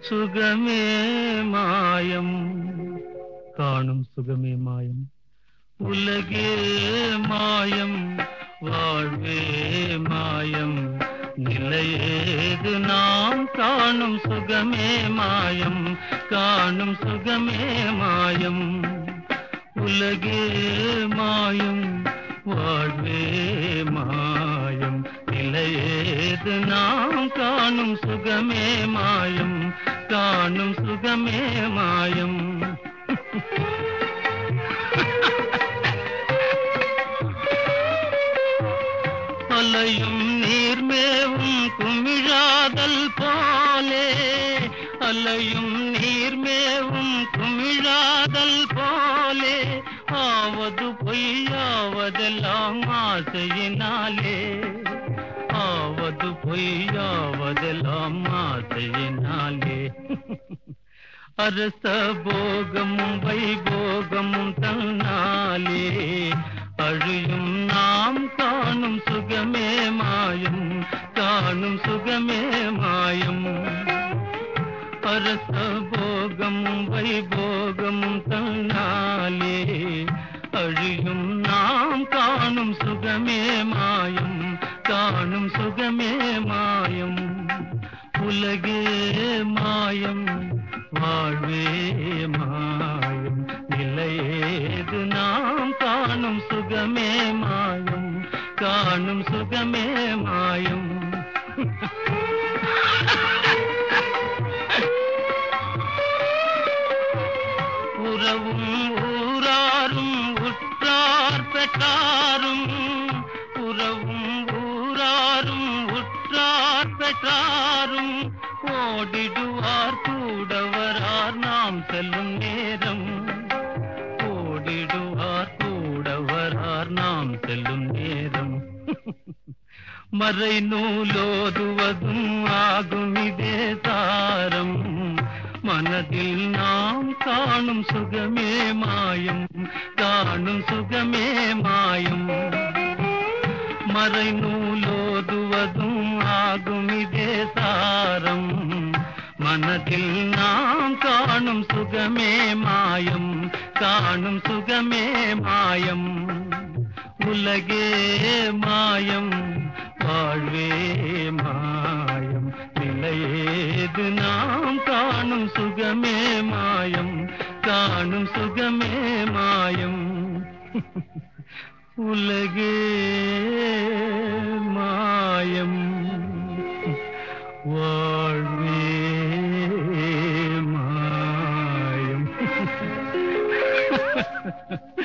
சுகமே மாயம் காணும் சுகமே மாயம் உலகே மாயம் வாழ்வே மாயம் நிலையேது நாம் காணும் சுகமே மாயம் காணும் சுகமே மாயம் உலகே மாயம் வாழ்வே மாயம் நிலையேது நாம் காணும் சுகமே மாயம் காணும் சுகமே மாயம் அலையும் நீர்மேவும் குமிழாதல் போலே அலையும் நீர்மேவும் குமிழாதல் போலே ஆவது பொய்யாவதெல்லாம் ஆசையினாலே ஆவது பொய்யாவதெல்லாம் ஆசையினாலே அரச போகமும் வைபோகமும் தன்னாலே அழியும் நாம் காணும் சுகமே மாயம் காணும் சுகமே மாயம் அரச போகமும் வைபோகமும் தன்னாலே அழியும் நாம் காணும் சுகமே மாயம் காணும் சுகமே மாயம் உலகே மாயம் வாழ்வே மாயம் நிலையேது நாம் காணும் சுகமே மாயம் காணும் சுகமே மாயம் உறவும் ஊராரும் உற்றார் பெற்றாரும் உறவும் ஊராரும் உற்றார் பெற்றாரும் ஓடிடுவார் கூடவரார் நாம் செல்லும் நேரம் ஓடிடுவார் கூடவரார் நாம் செல்லும் நேரம் மறை நூலோதுவதும் ஆகும் இதே சாரம் மனதில் நாம் காணும் சுகமே மாயம் காணும் சுகமே மாயம் மறை நூலோதுவதும் ஆகும் இதே சாரம் மனதில் நாம் காணும் சுகமே மாயம் காணும் சுகமே மாயம் உலகே மாயம் வாழ்வே மாயம் நிலையேது நாம் காணும் சுகமே மாயம் காணும் சுகமே மாயம் உலகே மாயம் வாழ்வே மாயம்